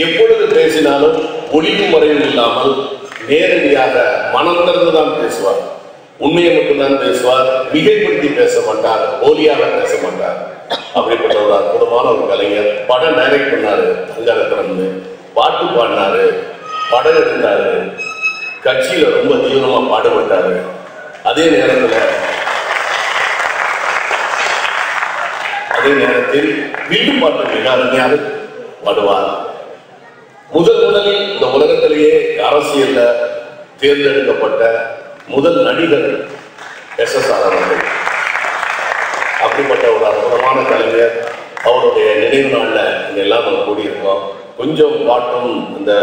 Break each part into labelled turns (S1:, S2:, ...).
S1: எப்பொழுது பேசினாலும் ஒளிவு மறைவு இல்லாமல் நேரடியாக மனம் திறந்துதான் பேசுவார் உண்மையை மட்டும்தான் பேசுவார் மிகைப்படுத்தி பேச மாட்டார் போலியாக பேச மாட்டார் அப்படிப்பட்ட ஒரு அற்புதமான ஒரு கலைஞர் படம் டைரக்ட் பண்ணாரு தங்கரத்னம்னு பாட்டு பாடினாரு படம் எடுத்தாரு கட்சியில ரொம்ப தீவிரமா பாடுபட்டாரு அதே நேரத்துல அதே நேரத்தில் வில்லு பாட்டு மிக அருமையாக பாடுவார் முதல் முதலில் இந்த உலகத்திலேயே அரசியல்ல தேர்ந்தெடுக்கப்பட்ட முதல் நடிகர் எஸ் எஸ் ஆர் அவர்கள் அப்படிப்பட்ட ஒரு அற்புதமான கலைஞர் அவருடைய நினைவு நாள்ல இங்க எல்லாம் நம்ம கூடியிருக்கோம் கொஞ்சம் பாட்டும் இந்த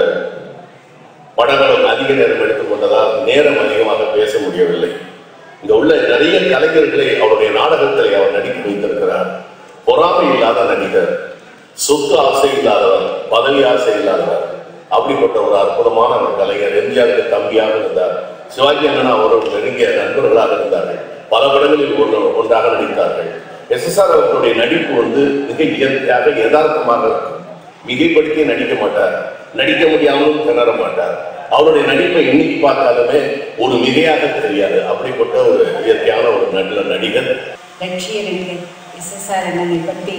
S1: படங்களும் அதிக நேரம் எடுத்துக்கொண்டதால் நேரம் அதிகமாக பேச முடியவில்லை இங்க உள்ள நிறைய கலைஞர்களை அவருடைய நாடகத்திலே அவர் நடிக்க வைத்திருக்கிறார் பொறாமை இல்லாத நடிகர் சொத்து ஆசை இல்லாதவர் பதவி ஆசை இல்லாதவர் அப்படிப்பட்ட ஒரு அற்புதமான ஒரு கலைஞர் எம்ஜிஆருக்கு தம்பியாக இருந்தார் சிவாஜி அண்ணன் அவரோடு நெருங்கிய நண்பர்களாக இருந்தார்கள் பல படங்களில் ஒன்று ஒன்றாக நடித்தார்கள் எஸ் எஸ் ஆர் அவர்களுடைய நடிப்பு வந்து மிக இயற்கையாக யதார்த்தமாக இருக்கும் மிகைப்படுத்தி நடிக்க மாட்டார் நடிக்க முடியாமலும் திணற மாட்டார் அவருடைய நடிப்பை இன்னைக்கு பார்த்தாலுமே ஒரு மிகையாக தெரியாது அப்படிப்பட்ட ஒரு இயற்கையான ஒரு நல்ல நடிகர்
S2: லட்சியருக்கு எஸ்எஸ்ஆர் அண்ணனை பற்றி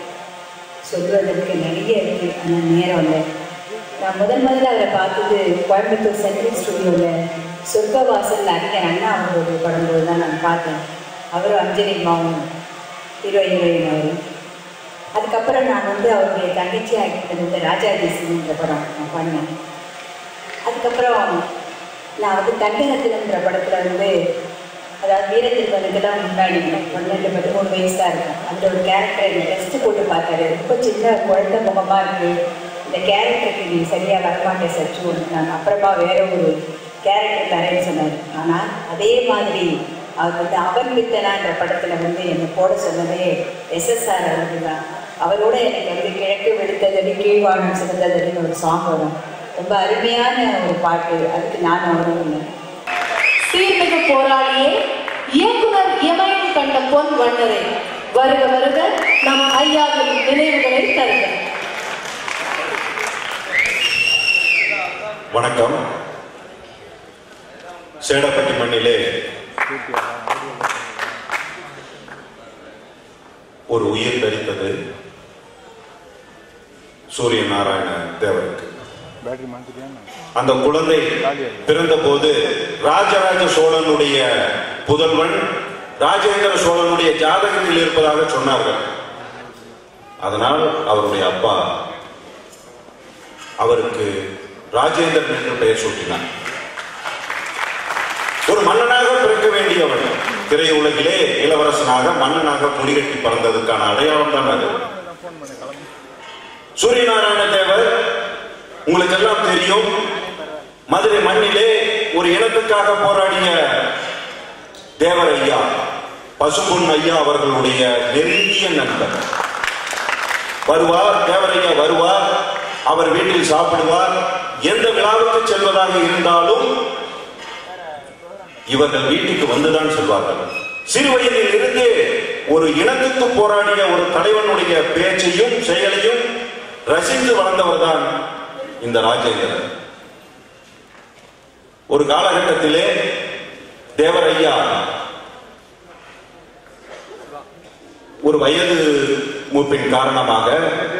S2: சொல்வதற்கு நிறைய இருக்கு ஆனால் நேரம் இல்லை நான் முதல் முதல்ல அவரை பார்த்தது கோயம்புத்தூர் சென்ட்ரல் ஸ்டுடியோவில் சொர்க்கவாசல் அறிஞர் அண்ணா அவர்களுடைய படும்போது தான் நான் பார்த்தேன் அவரும் அஞ்சலி மாவும் ஹீரோ ஹீரோயின் அவரும் அதுக்கப்புறம் நான் வந்து அவருடைய தங்கச்சி ஆக்ட் வந்து ராஜா தேசியன்ற படம் நான் பண்ணேன் அதுக்கப்புறம் நான் வந்து தங்கநத்தினன்ற படத்தில் வந்து அதாவது வீரத்திருப்பதுக்கெல்லாம் முன்னாடி பன்னெண்டு பதிமூணு வயசு தான் இருக்கும் அந்த ஒரு கேரக்டர் எனக்கு டெஸ்ட் போட்டு பார்த்தாரு ரொம்ப சின்ன குழந்தை முகமாக இருக்கு இந்த கேரக்டருக்கு நீ சரியாக வரமாட்டேன் சச்சு நான் அப்புறமா வேற ஒரு கேரக்டர் தரேன்னு சொன்னார் ஆனால் அதே மாதிரி அவர் வந்து அவன் பித்தனான்ற படத்தில் வந்து என்னை போட சொன்னதே எஸ்எஸ்ஆர் அவர்கள் தான் அவரோட எனக்கு வந்து கிழக்கு வெளுத்ததடி கீழ்வானம் சிறந்ததடின்னு ஒரு சாங் வரும் ரொம்ப அருமையான ஒரு பாட்டு அதுக்கு நான் அவரும் இல்லை
S3: சீர்மிகு போராளியே இயக்குனர் இமயம் கண்ட பொன் வண்ணரே வருக வருக நம் ஐயாவின் நினைவுகளை தருக
S4: வணக்கம் சேடப்பட்டி மண்ணிலே ஒரு உயிர் தரித்தது சூரிய நாராயண தேவருக்கு அந்த குழந்தை பிறந்த போது ராஜராஜ சோழனுடைய புதல்வன் ராஜேந்திர சோழனுடைய ஜாதகத்தில் இருப்பதாக சொன்னார்கள் அதனால் அவருடைய அப்பா அவருக்கு ராஜேந்திரன் என்று பெயர் சூட்டினார் ஒரு மன்னனாக பிறக்க வேண்டியவன் திரையுலகிலே இளவரசனாக மன்னனாக முடிகட்டி பறந்ததுக்கான அடையாளம் தான் அது சூரியநாராயண தேவர் உங்களுக்கு எல்லாம் தெரியும் மதுரை மண்ணிலே ஒரு இனத்துக்காக போராடிய தேவர் ஐயா பசும்பொன் ஐயா அவர்களுடைய நெருங்கிய நண்பர் வருவார் தேவரையா வருவார் அவர் வீட்டில் சாப்பிடுவார் எந்த விழாவுக்கு செல்வதாக இருந்தாலும் இவர்கள் வீட்டுக்கு வந்துதான் செல்வார்கள் சிறு வயதில் இருந்தே ஒரு இனத்துக்கு போராடிய ஒரு தலைவனுடைய பேச்சையும் செயலையும் ரசித்து வளர்ந்தவர்தான் இந்த ராஜேந்திரன் ஒரு காலகட்டத்திலே தேவரையா ஒரு வயது மூப்பின் காரணமாக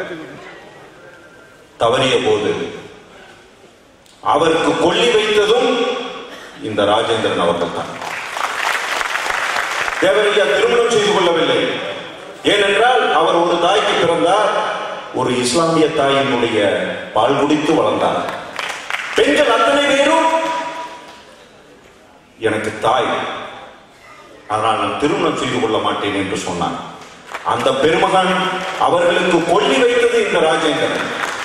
S4: தவறிய போது அவருக்கு கொல்லி வைத்ததும் இந்த ராஜேந்திரன் அவர்கள் தான் தேவரையா திருமணம் செய்து கொள்ளவில்லை ஏனென்றால் அவர் ஒரு தாய்க்கு பிறந்தார் ஒரு இஸ்லாமிய தாயினுடைய பால் குடித்து வளர்ந்தார் பெண்கள் அத்தனை பேரும் எனக்கு தாய் ஆனால் நான் திருமணம் செய்து கொள்ள மாட்டேன் என்று சொன்னான் அந்த பெருமகன் அவர்களுக்கு கொல்லி வைத்தது இந்த ராஜேந்திரன்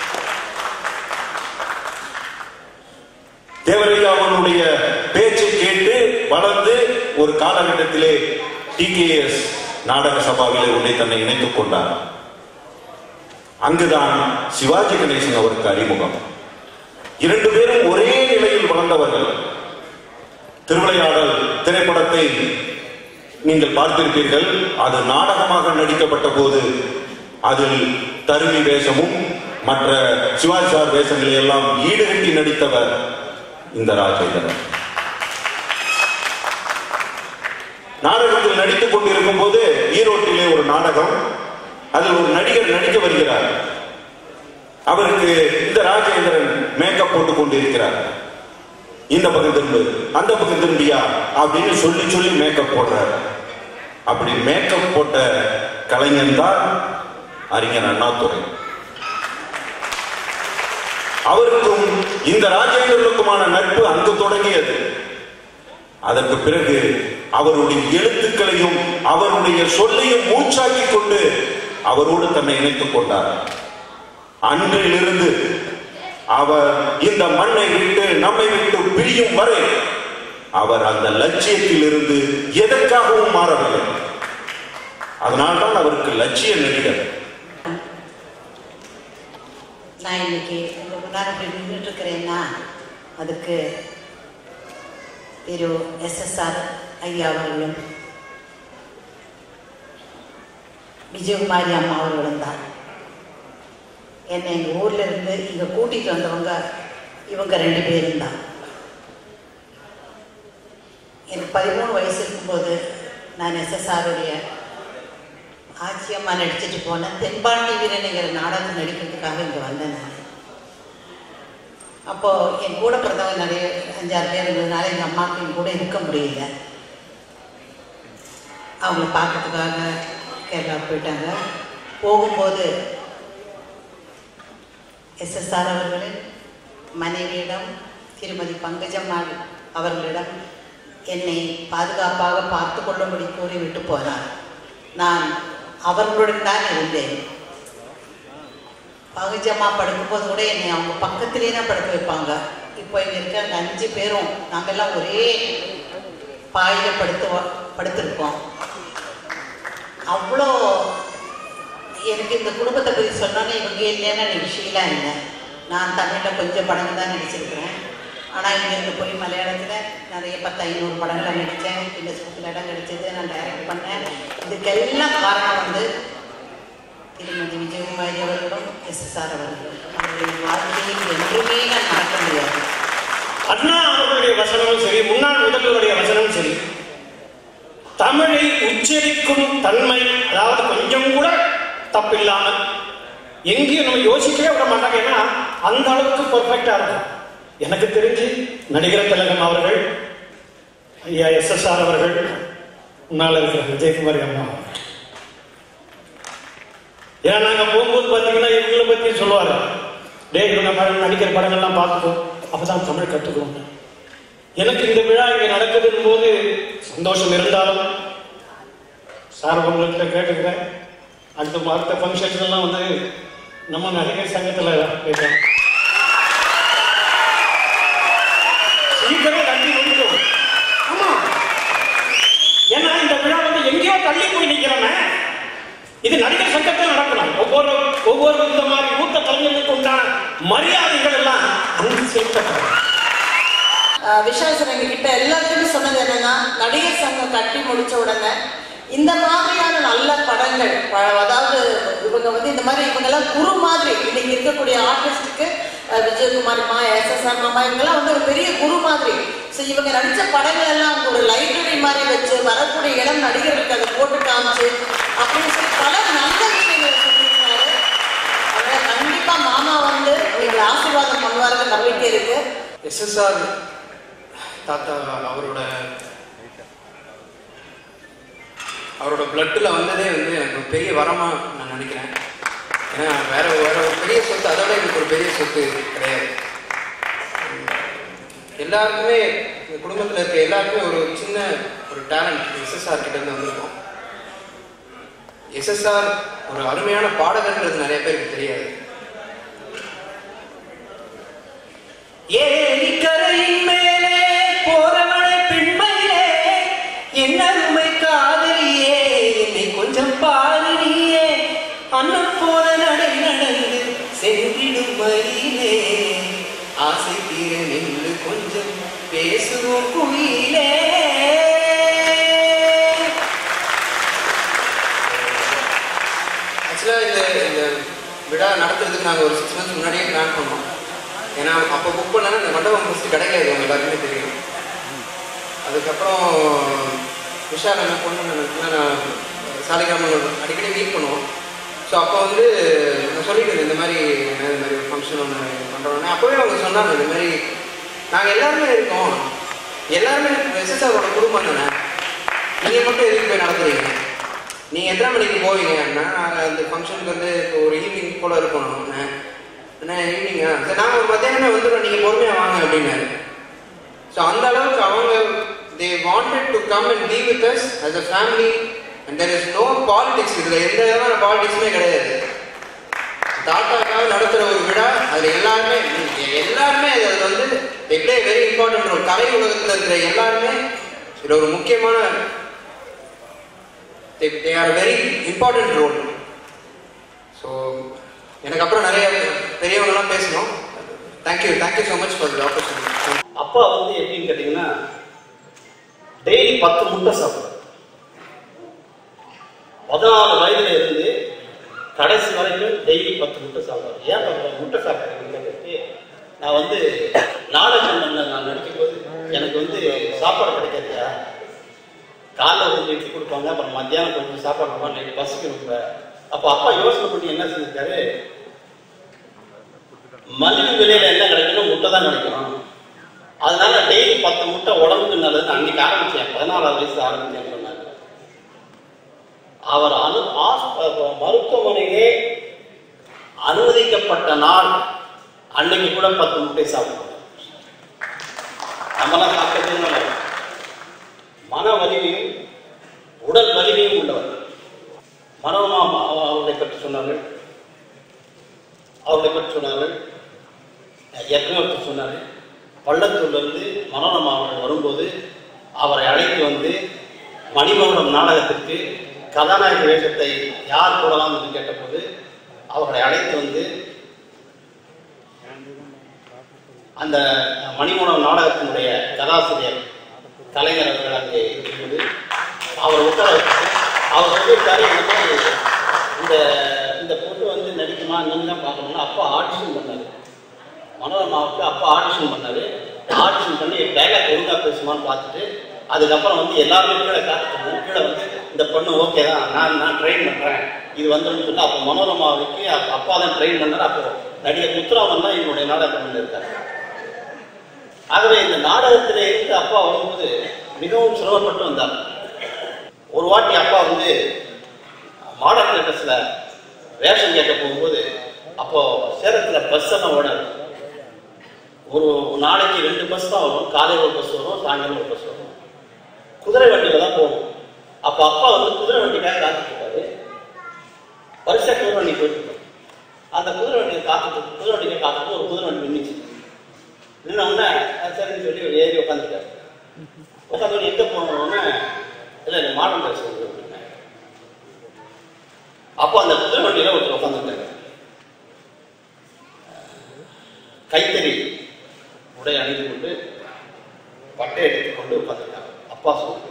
S4: தேவரையாவனுடைய பேச்சை கேட்டு வளர்ந்து ஒரு காலகட்டத்திலே டிகேஎஸ் நாடக சபாவிலே உன்னை தன்னை இணைத்துக் கொண்டார் அங்குதான் சிவாஜி கணேசன் அவருக்கு அறிமுகம் இரண்டு பேரும் ஒரே நிலையில் வளர்ந்தவர்கள் திருவிளையாடல் திரைப்படத்தை நீங்கள் பார்த்திருப்பீர்கள் அது நாடகமாக நடிக்கப்பட்ட போது அதில் தருமி வேஷமும் மற்ற சிவாஜி சார் வேஷங்களை எல்லாம் ஈடுகட்டி நடித்தவர் இந்த ராஜேந்திரன் நாடகத்தில் நடித்துக் கொண்டிருக்கும் போது ஈரோட்டிலே ஒரு நாடகம் அதில் ஒரு நடிகர் நடிக்க வருகிறார் அவருக்கு இந்த ராஜேந்திரன் மேக்கப் போட்டுக் கொண்டிருக்கிறார் இந்த பக்கம் திரும்பு அந்த பக்கம் திரும்பியா அப்படின்னு சொல்லி சொல்லி மேக்கப் போடுறார் அப்படி மேக்கப் போட்ட கலைஞன் தான் அறிஞர் அண்ணாதுரை அவருக்கும் இந்த ராஜேந்திரனுக்குமான நட்பு அங்கு தொடங்கியது அதற்கு பிறகு அவருடைய எழுத்துக்களையும் அவருடைய சொல்லையும் மூச்சாக்கி கொண்டு அவரோடு தன்னை இணைத்துக் கொண்டார் அன்றிலிருந்து அவர் இந்த மண்ணை விட்டு நம்மை விட்டு பிரியும் வரை அவர் அந்த லட்சியத்தில் இருந்து எதற்காகவும் மாறவில்லை அதனால்தான் அவருக்கு லட்சிய நடிகர்
S5: நான் இன்னைக்கு உங்க முன்னாடி இப்படி நின்றுட்டு இருக்கிறேன்னா அதுக்கு திரு எஸ்எஸ்ஆர் ஐயா அவர்களும் விஜயகுமாரி அம்மா அவர்களும் தான் என்னை எங்கள் ஊர்ல இருந்து இங்கே கூட்டிட்டு வந்தவங்க இவங்க ரெண்டு பேரும் தான் எனக்கு பதிமூணு வயசு இருக்கும்போது நான் எஸ்எஸ்ஆருடைய ஆச்சியம்மா நடிச்சிட்டு போனேன் தென்பாண்டி வீரனுங்கிற நாடகம் நடிக்கிறதுக்காக இங்கே வந்தேன் நான் அப்போது என் கூட பிறந்தவங்க நிறைய அஞ்சாறு பேர் இருந்ததுனால எங்கள் அம்மாவுக்கு என் கூட இருக்க முடியல அவங்கள பார்க்கறதுக்காக கேரளா போயிட்டாங்க போகும்போது எஸ்எஸ்ஆர் அவர்களின் மனைவியிடம் திருமதி பங்கஜம்மாள் அவர்களிடம் என்னை பாதுகாப்பாக பார்த்து கொள்ளும்படி கூறிவிட்டு போனார் நான் அவர்களுடன் தான் இருந்தேன் பகுஜம்மா படுக்கும்போது கூட என்னை அவங்க பக்கத்திலே தான் படுக்க வைப்பாங்க இப்போ இங்கே இருக்க அந்த அஞ்சு பேரும் நாங்கெல்லாம் ஒரே பாயில் படுத்து படுத்திருக்கோம் அவ்வளோ எனக்கு இந்த குடும்பத்தை பற்றி சொன்னோன்னே இவங்க இல்லைன்னா எனக்கு ஷீலா இல்லை நான் தமிழில் கொஞ்சம் படங்கள் தான் நடிச்சிருக்கிறேன் ஆனால் இங்கேருந்து போய் மலையாளத்தில் நிறைய பத்து ஐநூறு படங்களை நடித்தேன் இந்த ஸ்கூலில் இடம் கிடைச்சது நான் டைரக்ட் பண்ணேன் இதுக்கெல்லாம் காரணம் வந்து திருமதி விஜயகுமாரி அவர்களும் எஸ்எஸ்ஆர் அவர்களும் அவருடைய வாழ்க்கையில் என்றுமே நான் மறக்க முடியாது
S6: அண்ணா அவர்களுடைய வசனமும் சரி முன்னாள் முதல்வருடைய வசனமும் சரி தமிழை உச்சரிக்கும் தன்மை அதாவது கொஞ்சம் கூட தப்பில்லாமல் எங்கேயும் நம்ம யோசிக்கவே விட மாட்டாங்க ஏன்னா அந்த அளவுக்கு பெர்ஃபெக்டா இருக்கும் எனக்கு தெரிஞ்சு நடிகர் திலகம் அவர்கள் ஐயா எஸ்எஸ்ஆர் அவர்கள் முன்னால் இருக்கிற விஜயகுமாரி அம்மா அவர்கள். ஏன்னா நாங்க போகும்போது பாத்தீங்கன்னா இவங்களை பத்தி சொல்லுவாரு டேய் இவங்க படம் நடிக்கிற படங்கள்லாம் பார்த்துக்கோ அப்பதான் தமிழ் கற்றுக்கணும் எனக்கு இந்த விழா இங்க நடக்குதுன்னு போது சந்தோஷம் இருந்தாலும் சார் உங்கள்கிட்ட கேட்டுக்கிறேன் அடுத்த அடுத்த ஃபங்க்ஷன்ஸ் எல்லாம் வந்து நம்ம நடிகர் சங்கத்துல பேசுறோம் சீக்கிரம் தள்ளி முடிக்கும் ஆமா ஏன்னா இந்த விழா வந்து எங்கேயோ தள்ளி போய் நிக்கிறோமே இது நடிகர் சங்கத்தில் நடக்கணும் ஒவ்வொரு ஒவ்வொரு இந்த மாதிரி மூத்த கலைஞர்களுக்கு உண்டான மரியாதைகள் எல்லாம் அங்கு செலுத்தப்படும்
S7: ஆஹ் விஷால் சார் எங்ககிட்ட எல்லாத்துக்குமே சொன்னது என்னன்னா நடிகர் சங்கம் கட்டி முடிச்ச உடனே இந்த மாதிரியான நல்ல படங்கள் ப- அதாவது இவங்க வந்து இந்த மாதிரி இவங்கெல்லாம் குரு மாதிரி இன்னைக்கு இருக்கக்கூடிய ஆர்டிஸ்டுக்கு விஜயகுமார் மா எஸ்எஸ்ஆர் மாமா இவங்கெல்லாம் வந்து ஒரு பெரிய குரு மாதிரி ஸோ இவங்க நடிச்ச படங்கள் எல்லாம் ஒரு லைப்ரரி மாதிரி வச்சு வரக்கூடிய இளம் நடிகர்களுக்கு அதை போட்டு காமிச்சு அப்படின்னு சொல்லி பல நல்ல விஷயங்களை சொல்லியிருக்காரு அதனால கண்டிப்பா மாமா வந்து எங்களை ஆசீர்வாதம் பண்ணுவாருங்க நம்பிக்கை இருக்கு
S8: எஸ்எஸ்ஆர் தாத்தா அவரோட அவரோட பிளட்டில் வந்ததே வந்து எனக்கு ஒரு பெரிய வரமா நான் நினைக்கிறேன் ஏன்னா வேற வேற ஒரு பெரிய சொத்து அதோட எனக்கு ஒரு பெரிய சொத்து கிடையாது எல்லாருக்குமே இந்த குடும்பத்தில் இருக்க எல்லாருக்குமே ஒரு சின்ன ஒரு டேலண்ட் எஸ்எஸ்ஆர் கிட்ட இருந்து வந்திருக்கோம் எஸ்எஸ்ஆர் ஒரு அருமையான பாடகர்ன்றது நிறைய பேருக்கு தெரியாது
S9: ஏரிக்கரையின் மேலே போறவளை பெண்மையிலே என் அருமை காதலியே என்னை கொஞ்சம் பாரு நீயே அண்ணன் போல நடை நடந்து சென்றிடும் மயிலே ஆசை தீர நின்று கொஞ்சம் பேசுவோம் குயிலே
S8: ஆக்சுவலாக இந்த இந்த விழா நடத்துறதுக்கு நாங்கள் ஒரு சிக்ஸ் மந்த்ஸ் முன்னாடியே பிளான் பண்ணோம் ஏன்னா அப்போ புக் பண்ணனா இந்த மண்டபம் ஃபஸ்ட்டு கிடைக்காது அவங்க எல்லாருக்குமே தெரியும் அதுக்கப்புறம் விஷால் என்ன பொண்ணு நான் சாலிகிராமன் அடிக்கடி மீட் பண்ணுவோம் ஸோ அப்போ வந்து நான் சொல்லிட்டு இருந்தேன் இந்த மாதிரி நான் இந்த மாதிரி ஒரு ஃபங்க்ஷன் ஒன்று பண்ணுறோன்னே அப்போவே அவங்க சொன்னாங்க இந்த மாதிரி நாங்கள் எல்லாருமே இருக்கோம் எல்லாருமே எஸ்எஸ்ஆரோட குடும்பம் தானே நீங்கள் மட்டும் எதுக்கு போய் நடத்துறீங்க நீங்கள் எத்தனை மணிக்கு போவீங்கன்னா நாங்கள் அந்த ஃபங்க்ஷனுக்கு வந்து இப்போ ஒரு ஈவினிங் போல் இருக்கணும் என்ன ஈவினிங்கா சரி நாங்கள் ஒரு மத்தியானமே வந்துடுறோம் நீங்கள் பொறுமையாக வாங்க அப்படின்னாரு ஸோ அந்த அளவுக்கு அவங்க they wanted to come and be with us us a family and there is no politics இதில் எந்த விதமான பாலிடிக்ஸுமே கிடையாது தாத்தாக்காக நடத்துகிற ஒரு விழா அதில் எல்லாருமே எல்லாருமே அதில் வந்து எப்படியே வெரி இம்பார்ட்டன்ட் ரோல் கலை உலகத்தில் இருக்கிற எல்லாருமே இதில் ஒரு முக்கியமான they are very important role so எனக்கு அப்புறம் நிறைய பெரியவங்கலாம் பேசணும் thank you thank you so much for the opportunity
S10: அப்பா வந்து எப்படின்னு கேட்டீங்கன்னா டெய்லி பத்து முட்டை சாப்பிடுவார் பதினாறு வயதுல இருந்து கடைசி வரைக்கும் டெய்லி பத்து முட்டை சாப்பிடுவார் ஏன் பத்து முட்டை சாப்பிட்றீங்க நான் வந்து நாடகம் பண்ண நான் நடிக்கும் போது எனக்கு வந்து சாப்பாடு கிடைக்காதுயா காலைல கொஞ்சம் இட்லி கொடுப்பாங்க அப்புறம் மத்தியானம் கொஞ்சம் சாப்பாடு கொடுப்பாங்க நைட்டு பசிக்கு ரொம்ப அப்போ அப்பா யோசனை பண்ணி என்ன செஞ்சிருக்காரு மலிவு விலையில என்ன கிடைக்கணும் முட்டை தான் கிடைக்கும் அதனால டெய்லி பத்து முட்டை உடம்புக்கு நல்லதுன்னு அன்னைக்கு ஆரம்பிச்சேன் பதினாலாவது வயசு ஆரம்பிச்சேன்னு சொன்னாங்க அவர் அனு ஆஸ்- மருத்துவமனையிலே அனுமதிக்கப்பட்ட நாள் அன்னைக்கு கூட பத்து முட்டை சாப்பிடுவோம் நம்மளாம் சாப்பிட்டது மன வலிமையும் உடல் வலிமையும் உள்ளவர் மனோமா அவர்களை பற்றி சொன்னார்கள் அவர்களை பற்றி சொன்னார்கள் ஏற்கனவே ஒருத்தர் சொன்னார் பள்ளத்தூர்ல இருந்து மனோரமா அவர்கள் வரும்போது அவரை அழைத்து வந்து மணிமகுடம் நாடகத்திற்கு கதாநாயக வேஷத்தை யார் போடலாம் என்று கேட்டபோது அவர்களை அழைத்து வந்து அந்த மணிமகுடம் நாடகத்தினுடைய கதாசிரியர் கலைஞர் அவர்கள் அங்கே இருக்கும்போது அவர் உட்கார வச்சுட்டு அவர் சொல்லியிருக்காரு இந்த மாதிரி இந்த இந்த பொண்ணு வந்து நடிக்குமா நீங்க தான் பார்க்கணும்னா அப்பா ஆடிஷன் பண்ணாரு மனோரமாவுக்கு அப்பா ஆடிஷன் பண்ணாரு ஆடிஷன் பண்ணி டைலாக் ஒழுங்கா பேசுமான்னு பார்த்துட்டு அதுக்கப்புறம் வந்து எல்லாருமே கீழே காத்துக்கணும் கீழே வந்து இந்த பொண்ணு ஓகே தான் நான் நான் ட்ரெயின் பண்றேன் இது வந்துடும் சொல்லி அப்போ மனோரமாவுக்கு அப்ப அப்பா தான் ட்ரெயின் பண்ணாரு அப்போ நடிகர் முத்துராமன் தான் என்னுடைய நாடகம் பண்ணியிருக்காரு ஆகவே இந்த நாடகத்தில் இருந்து அப்பா வரும்போது மிகவும் சிரமப்பட்டு வந்தார் ஒரு வாட்டி அப்பா வந்து மாடர்ன் தியேட்டர்ஸ்ல வேஷம் கேட்க போகும்போது அப்போ சேலத்துல பஸ் எல்லாம் ஓடாது ஒரு நாளைக்கு ரெண்டு பஸ் தான் வரும் காலையில் ஒரு பஸ் வரும் சாயங்காலம் ஒரு பஸ் வரும் குதிரை வண்டியில தான் போகும் அப்ப அப்பா வந்து குதிரை வண்டிக்காக காத்துட்டு இருப்பாரு பரிசா குதிரை வண்டி போயிட்டு இருப்பாரு. அந்த குதிரை வண்டியை காத்துட்டு குதிரை வண்டியை காத்துட்டு ஒரு குதிரை வண்டி நின்றுச்சு நின்ன உடனே அஹ் சரின்னு சொல்லி ஒரு ஏறி உட்காந்துருக்காரு உட்காந்து எங்க போனோம்னா இல்லை இல்லை மாடர்ன் ட்ரெஸ் வந்து அப்படின்னேன். அப்போ அந்த குதிரை வண்டியில ஒருத்தர் உட்காந்துருக்காரு கைத்தறி உடை அணிந்து கொண்டு பட்டை எடுத்துக் கொண்டு உட்காந்துருக்காங்க அப்பா சொல்லுங்க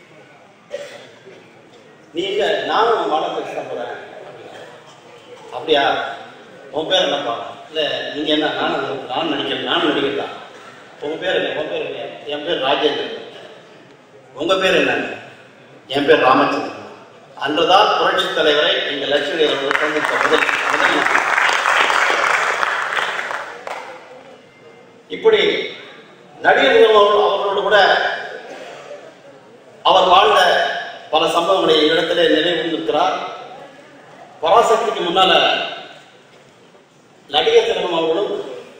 S10: நீங்க நானும் மாடர்ன் ட்ரெஸ் தான் போறேன் அப்படின்னாரு. அப்படியா உன் பேர் என்னப்பா இல்ல நீங்க என்ன நானும் நான் நடிக்கிறேன் நான் நடிகர் தான் உங்க பேர் என்ன உன் பேர் என்ன என் பேர் ராஜேந்திரன் உங்க பேர் என்ன என் பேர் ராமச்சந்திரன் அன்றுதான் புரட்சி தலைவரை எங்க லட்சுமி அவர்கள் சந்தித்த முதல் முதல் நாள். இப்படி நடிகர்கள் அவர்கள் அவர்களோடு கூட அவர் வாழ்ந்த பல சம்பவங்களை இடத்திலே நினைவு நிற்கிறார் பராசக்திக்கு முன்னால நடிகர் திலகம் அவர்களும்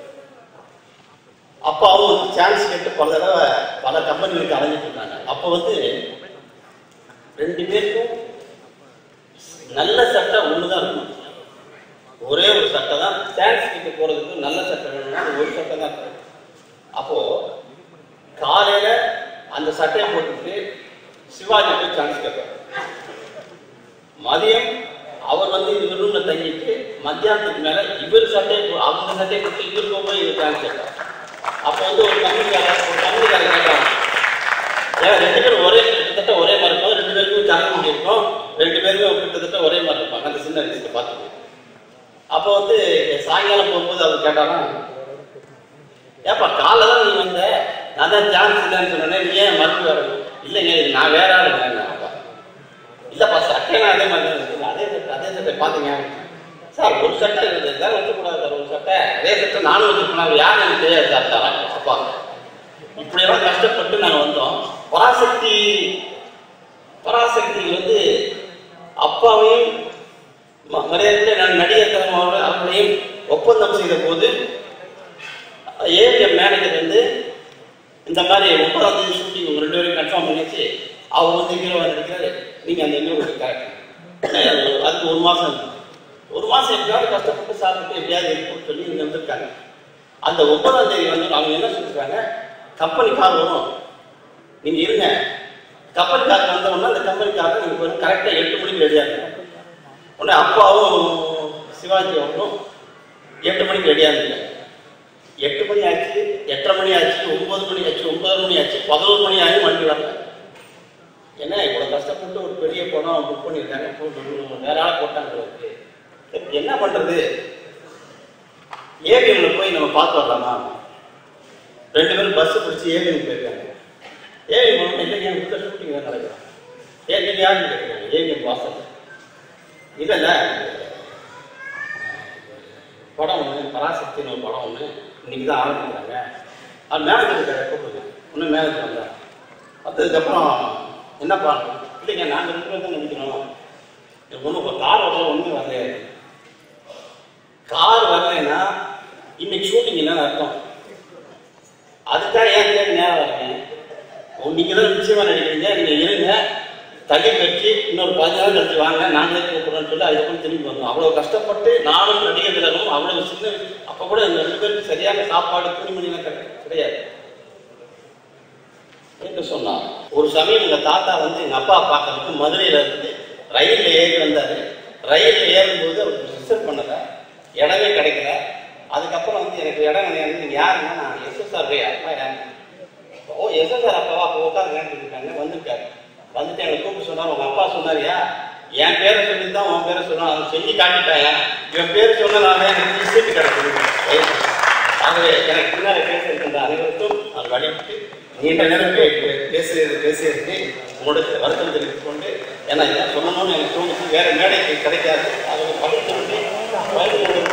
S10: அப்பாவும் சான்ஸ் கேட்டு பல தடவை பல கம்பெனிகளுக்கு அலைஞ்சிட்டு இருக்காங்க அப்போ வந்து ரெண்டு பேருக்கும் நல்ல சட்டை ஒண்ணுதான் இருக்கணும் ஒரே ஒரு சட்டை தான் சான்ஸ் கேட்டு போறதுக்கு நல்ல சட்டை வேணும்னா அது ஒரு சட்டை தான் இருக்கணும். அப்போ காலையில அந்த சட்டையை போட்டுட்டு சிவாஜி போய் சான்ஸ் கேட்பார் மதியம் அவர் வந்து இவர் ரூம்ல தங்கிட்டு மத்தியானத்துக்கு மேல இவர் சட்டையை போ- அவங்க சட்டையை போட்டு இவர் போய் இவர் சான்ஸ் கேட்பார் அப்போ வந்து ஒரு கம்பெனிக்காரர் ஒரு கம்பெனிக்காரர் கேட்கறாங்க ஏன் ரெண்டு பேரும் ஒரே கிட்டத்தட்ட ஒரே மாதிரி இருக்கும் ரெண்டு பேருக்கும் கணக்கு முடி இருக்கும் ரெண்டு பேருமே கிட்டத்தட்ட ஒரே மாதிரி இருப்பாங்க அந்த சின்ன வயசுல பார்த்துட்டு அப்போ வந்து சாயங்காலம் போகும்போது அவர் கேட்டாலும் ஏப்பா காலைல தான் நீ வந்த நான் தான் சான்ஸ் இல்லைன்னு சொன்னேன் நீ ஏன் மறுபடியும் வரணும் இல்லைங்க இது நான் வேற ஆள் இல்லைங்க அப்பா இல்லப்பா சட்டை நான் அதே மாதிரி தான் இருக்குது அதே சட்டை அதே சட்டை பார்த்தீங்க சார் ஒரு சட்டை இருக்குது தான் வச்சுக்கூடாது சார் ஒரு சட்டை அதே சட்டை நானும் வச்சுருக்கேன் யாரும் எனக்கு தெரியாது சார் சார் அப்பா இப்படியெல்லாம் கஷ்டப்பட்டு நாங்கள் வந்தோம் பராசக்தி பராசக்தி வந்து அப்பாவையும் ம- மரியாதைக்குரிய நான் நடிகர் தலைவர் அவர்கள் அவர்களையும் ஒப்பந்தம் செய்த போது ஏவிஎம் மேனேஜர் வந்து இந்த மாதிரி ஒன்பதாம் தேதி ஷூட்டிங் உங்க ரெண்டு பேரும் கன்ஃபார்ம் பண்ணிச்சு அவர் வந்து ஹீரோவாக நடிக்கிறாரு நீங்க அந்த ஹீரோ கரெக்ட் அதுக்கு ஒரு மாசம் இருக்கு. ஒரு மாசம் எப்படியாவது கஷ்டப்பட்டு சாப்பிட்டு எப்படியாவது இருக்கும்னு சொல்லி இங்க வந்திருக்காங்க அந்த ஒன்பதாம் தேதி வந்து அவங்க என்ன சொல்லிருக்காங்க கம்பெனி கார் வரும் நீங்க இருங்க கம்பெனி கார் வந்த உடனே அந்த கம்பெனி காரை நீங்க வரும் கரெக்டாக எட்டு மணிக்கு ரெடியாக இருக்கும் உடனே அப்பாவும் சிவாஜி அவர்களும் எட்டு மணிக்கு ரெடியாக இருந்தாங்க எட்டு மணி ஆச்சு எட்டரை மணி ஆச்சு ஒன்பது மணி ஆச்சு ஒன்பது மணி ஆச்சு பதினோரு மணி ஆகி வண்டி வரல என்ன இவ்வளவு கஷ்டப்பட்டு ஒரு பெரிய படம் புக் பண்ணியிருக்காங்க போட்டு வேற ஆளை போட்டாங்க இவருக்கு. இதுக்கு என்ன பண்றது ஏவிஎம்ல போய் நம்ம பார்த்து வரலாமா ரெண்டு பேரும் பஸ் பிடிச்சி ஏவிஎம் போயிருக்காங்க ஏவிஎம் இல்லைங்க உள்ள ஷூட்டிங் வேறு நடக்குது ஏன் நீங்க யாருன்னு கேட்குறாங்க ஏவிஎம் வாசல் இல்ல இல்ல படம் ஒன்று பராசக்தின்னு ஒரு படம் ஒன்று இன்னைக்கு தான் ஆரம்பிக்கிறாங்க அது மேனேஜர் இருக்காரு கூப்பிடுங்க ஒன்றும் மேனேஜர் வந்தா வந்ததுக்கப்புறம் என்ன பண்ணணும் இல்லைங்க நாங்கள் ரெண்டு பேரும் தான் நடிக்கணும் எனக்கு ஒன்றும் இப்போ கார் வரல ஒன்றும் வரல கார் வரலைன்னா இன்னைக்கு ஷூட்டிங் என்னன்னு அர்த்தம் அதுக்காக ஏன் தேடி நேரம் வரீங்க நீங்கள் தான் நிச்சயமாக நடிக்கிறீங்க நீங்கள் இருங்க தள்ளி கட்டி இன்னொரு பதினஞ்சு நாள் கழிச்சு வாங்க நாங்களே கூப்பிடுறோம்னு சொல்லி அதுக்கப்புறம் திரும்பி வந்தோம் அவ்வளோ கஷ்டப்பட்டு நானும் நடிகர் திலகம் அவ்வளோ சின்ன அப்போ கூட எங்கள் ரெண்டு பேருக்கு சரியான சாப்பாடு துணிமணிலாம் கிடை- கிடையாது என்று சொன்னான் ஒரு சமயம் எங்க தாத்தா வந்து எங்க அப்பா பார்க்கறதுக்கு மதுரையில இருந்து ரயில்ல ஏறி வந்தாரு ரயில்ல ஏறும்போது அவருக்கு ரிசர்வ் பண்ணல இடமே கிடைக்கல அதுக்கப்புறம் வந்து எனக்கு இடம் கிடையாது நீங்க யாருன்னா நான் எஸ்எஸ்ஆர் அப்பா யாரு ஓ எஸ்எஸ்ஆர் அப்பாவா அப்போ உட்காந்து இருக்காங்க வந்திருக்காரு வந்துட்டு எனக்கு கூப்பிட்டு சொன்னார் உங்க அப்பா சொன்னாரியா என் பேரை சொல்லி தான் உன் பேரை சொன்னா அதை செஞ்சு காட்டிட்டாயா இவன் பேர் சொன்னனால எனக்கு சீட்டு கிடைக்குது ஆகவே எனக்கு பின்னாடி பேச இருக்கின்ற அனைவருக்கும் நான் வழிவிட்டு நீண்ட நேரம் பே- பேசியது பேசியதுக்கு உங்களுடைய வருத்தம் தெரிவித்துக் கொண்டு ஏன்னா இதை சொல்லணும்னு எனக்கு தோணுச்சு வேற மேடைக்கு கிடைக்காது அதை பகிர்ந்து கொண்டு பகிர்ந்து கொண்டு